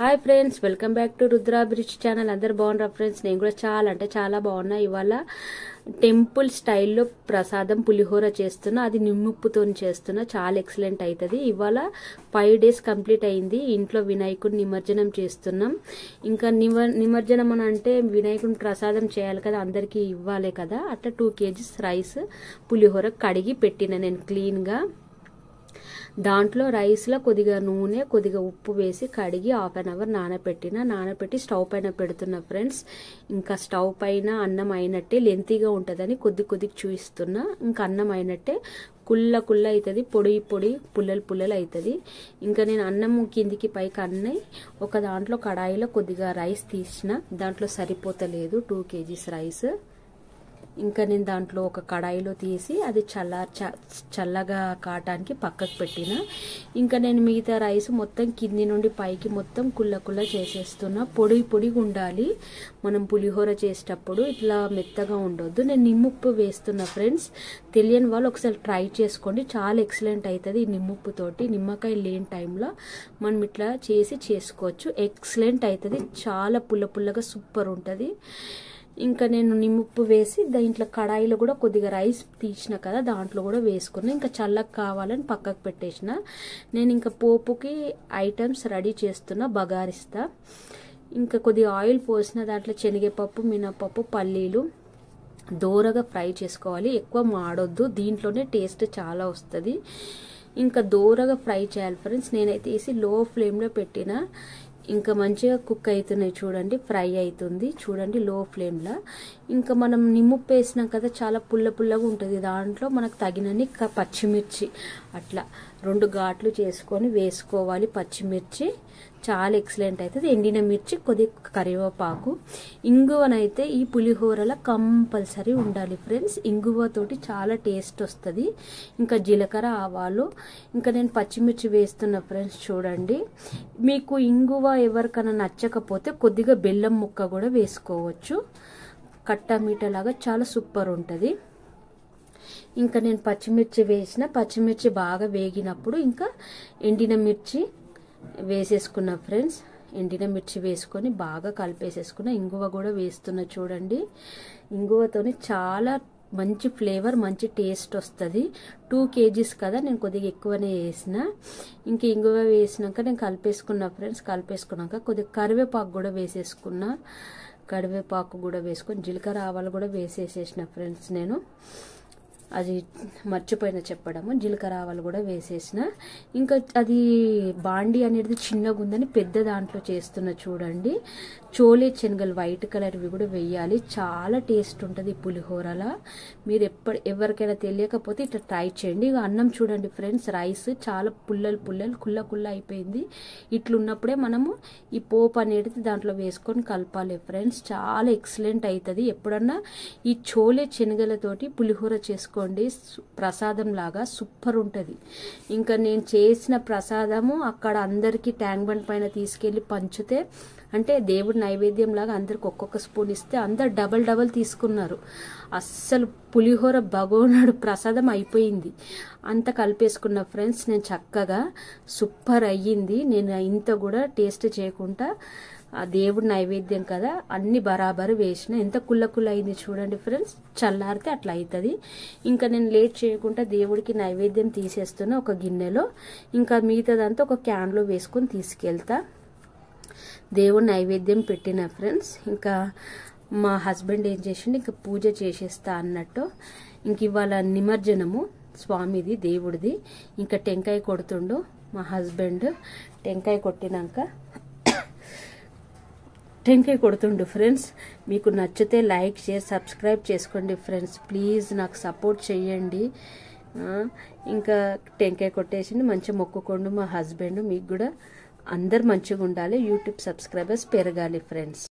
hi friends welcome back to Rudra bridge channel అందరు బాగున్నారా friends నేను కూడా చాలా అంటే చాలా బాగున్నా ఇవాళ టెంపుల్ స్టైల్లో ప్రసాదం పులిహోర చేస్తున్నా అది నిమ్ముప్పుతో చేస్తున్నా చాలా ఎక్సలెంట్ అవుతుంది ఇవాళ ఫైవ్ డేస్ కంప్లీట్ అయింది ఇంట్లో వినాయకుడిని నిమజ్జనం చేస్తున్నాం ఇంకా నిమ నిమజ్జనం అని అంటే వినాయకుడిని ప్రసాదం చేయాలి కదా అందరికీ ఇవ్వాలి కదా అట్లా టూ కేజీస్ రైస్ పులిహోర కడిగి పెట్టిన నేను క్లీన్గా దాంట్లో రైస్లో కొద్దిగా నూనె కొద్దిగా ఉప్పు వేసి కడిగి హాఫ్ అన్ అవర్ నానబెట్టిన నానబెట్టి స్టవ్ పైన పెడుతున్నా ఫ్రెండ్స్ ఇంకా స్టవ్ పైన అన్నం అయినట్టే లెంతీగా ఉంటుందని కొద్ది కొద్దిగా చూపిస్తున్నా ఇంకా అన్నం అయినట్టే కుల్ల కుల్ల అవుతుంది పొడి పొడి పుల్లలు పుల్లలు అవుతుంది ఇంకా నేను అన్నం కిందికి పైకి అన్నయి ఒక దాంట్లో కడాయిలో కొద్దిగా రైస్ తీసిన దాంట్లో సరిపోతలేదు టూ కేజీస్ రైస్ ఇంకా నేను దాంట్లో ఒక కడాయిలో తీసి అది చల్ల చల్లగా కావటానికి పక్కకు పెట్టిన ఇంకా నేను మిగతా రైస్ మొత్తం కింది నుండి పైకి మొత్తం కుల్ల కుల్ల చేసేస్తున్నా పొడి పొడిగా ఉండాలి మనం పులిహోర చేసేటప్పుడు ఇట్లా మెత్తగా ఉండొద్దు నేను నిమ్ముప్పు వేస్తున్నా ఫ్రెండ్స్ తెలియని వాళ్ళు ఒకసారి ట్రై చేసుకోండి చాలా ఎక్సలెంట్ అవుతుంది ఈ నిమ్ముప్పుతోటి నిమ్మకాయ లేని టైంలో మనం ఇట్లా చేసి చేసుకోవచ్చు ఎక్సలెంట్ అవుతుంది చాలా పుల్ల పుల్లగా సూపర్ ఉంటుంది ఇంకా నేను నిమ్ముప్పు వేసి దీంట్లో కడాయిలో కూడా కొద్దిగా రైస్ తీసిన కదా దాంట్లో కూడా వేసుకున్నా ఇంకా చల్లగా కావాలని పక్కకు పెట్టేసిన నేను ఇంకా పోపుకి ఐటమ్స్ రెడీ చేస్తున్నా బగారిస్తా ఇంకా కొద్దిగా ఆయిల్ పోసిన దాంట్లో శనగపప్పు మినపప్పు పల్లీలు దోరగా ఫ్రై చేసుకోవాలి ఎక్కువ మాడొద్దు దీంట్లోనే టేస్ట్ చాలా వస్తుంది ఇంకా దోరగా ఫ్రై చేయాలి ఫ్రెండ్స్ నేనైతే వేసి లో ఫ్లేమ్లో పెట్టిన ఇంకా మంచిగా కుక్ అవుతున్నాయి చూడండి ఫ్రై అవుతుంది చూడండి లో ఫ్లేమ్లో ఇంకా మనం నిమ్ముప్పు వేసినాం కదా చాలా పుల్ల పుల్లగా ఉంటుంది దాంట్లో మనకు తగినన్ని పచ్చిమిర్చి అట్లా రెండు ఘాట్లు చేసుకొని వేసుకోవాలి పచ్చిమిర్చి చాలా ఎక్సలెంట్ అవుతుంది ఎండిన మిర్చి కొద్దిగా కరివేపాకు ఇంగువనైతే ఈ పులిహోరలో కంపల్సరీ ఉండాలి ఫ్రెండ్స్ ఇంగువతోటి చాలా టేస్ట్ వస్తుంది ఇంకా జీలకర్ర ఆవాలు ఇంకా నేను పచ్చిమిర్చి వేస్తున్న ఫ్రెండ్స్ చూడండి మీకు ఇంగువ ఎవరికైనా నచ్చకపోతే కొద్దిగా బెల్లం ముక్క కూడా వేసుకోవచ్చు కట్ట మీటలాగా చాలా సూపర్ ఉంటుంది ఇంకా నేను పచ్చిమిర్చి వేసిన పచ్చిమిర్చి బాగా వేగినప్పుడు ఇంకా ఎండిన మిర్చి వేసేసుకున్న ఫ్రెండ్స్ ఎండిన మిర్చి వేసుకొని బాగా కలిపేసేసుకున్న ఇంగువ కూడా వేస్తున్న చూడండి ఇంగువతోని చాలా మంచి ఫ్లేవర్ మంచి టేస్ట్ వస్తుంది టూ కేజీస్ కదా నేను కొద్దిగా ఎక్కువనే వేసిన ఇంక ఇంగువ వేసినాక నేను కలిపేసుకున్నా ఫ్రెండ్స్ కలిపేసుకున్నాక కొద్దిగా కరివేపాకు కూడా వేసేసుకున్నా కరివేపాకు కూడా వేసుకొని జీలకర్ర ఆవాలు కూడా వేసేసేసిన ఫ్రెండ్స్ నేను అది మర్చిపోయిన చెప్పడము జీలకర్ర ఆవాలు కూడా వేసేసిన ఇంకా అది బాండి అనేది చిన్నగా ఉందని పెద్ద దాంట్లో చేస్తున్న చూడండి చోలే శనగలు వైట్ కలర్వి కూడా వేయాలి చాలా టేస్ట్ ఉంటుంది పులిహోరలా మీరు ఎప్పటి ఎవరికైనా తెలియకపోతే ఇట్లా ట్రై చేయండి ఇక అన్నం చూడండి ఫ్రెండ్స్ రైస్ చాలా పుల్లలు పుల్లలు కుల్ల కుల్ల అయిపోయింది ఇట్లున్నప్పుడే మనము ఈ పోపు అనేది దాంట్లో వేసుకొని కలపాలి ఫ్రెండ్స్ చాలా ఎక్సలెంట్ అవుతుంది ఎప్పుడన్నా ఈ చోలే శనగలతోటి పులిహోర చేసుకో చేసుకోండి ప్రసాదం లాగా సూపర్ ఉంటుంది ఇంకా నేను చేసిన ప్రసాదము అక్కడ అందరికీ ట్యాంక్ బండ్ పైన తీసుకెళ్లి పంచితే అంటే దేవుడి నైవేద్యం లాగా అందరికి ఒక్కొక్క స్పూన్ ఇస్తే అందరు డబల్ డబల్ తీసుకున్నారు అస్సలు పులిహోర భగోనాడు ప్రసాదం అయిపోయింది అంత కలిపేసుకున్న ఫ్రెండ్స్ నేను చక్కగా సూపర్ అయ్యింది నేను ఇంత కూడా టేస్ట్ చేయకుండా ఆ దేవుడి నైవేద్యం కదా అన్ని బరాబరు వేసిన ఎంత కుల్ల కుల్ల అయింది చూడండి ఫ్రెండ్స్ చల్లారితే అట్లా అవుతుంది ఇంకా నేను లేట్ చేయకుండా దేవుడికి నైవేద్యం తీసేస్తున్నా ఒక గిన్నెలో ఇంకా మిగతాదంతా ఒక క్యాన్లో వేసుకొని తీసుకెళ్తా దేవుడి నైవేద్యం పెట్టిన ఫ్రెండ్స్ ఇంకా మా హస్బెండ్ ఏం చేసిండు ఇంకా పూజ చేసేస్తా అన్నట్టు ఇంక ఇవాళ నిమజ్జనము స్వామిది దేవుడిది ఇంకా టెంకాయ కొడుతుండు మా హస్బెండ్ టెంకాయ కొట్టినాక టెంకాయ కొడుతుండు ఫ్రెండ్స్ మీకు నచ్చితే లైక్ చేసి సబ్స్క్రైబ్ చేసుకోండి ఫ్రెండ్స్ ప్లీజ్ నాకు సపోర్ట్ చేయండి ఇంకా టెంకాయ కొట్టేసింది మంచిగా మొక్కుకోండి మా హస్బెండ్ మీకు కూడా అందరు మంచిగా ఉండాలి యూట్యూబ్ సబ్స్క్రైబర్స్ పెరగాలి ఫ్రెండ్స్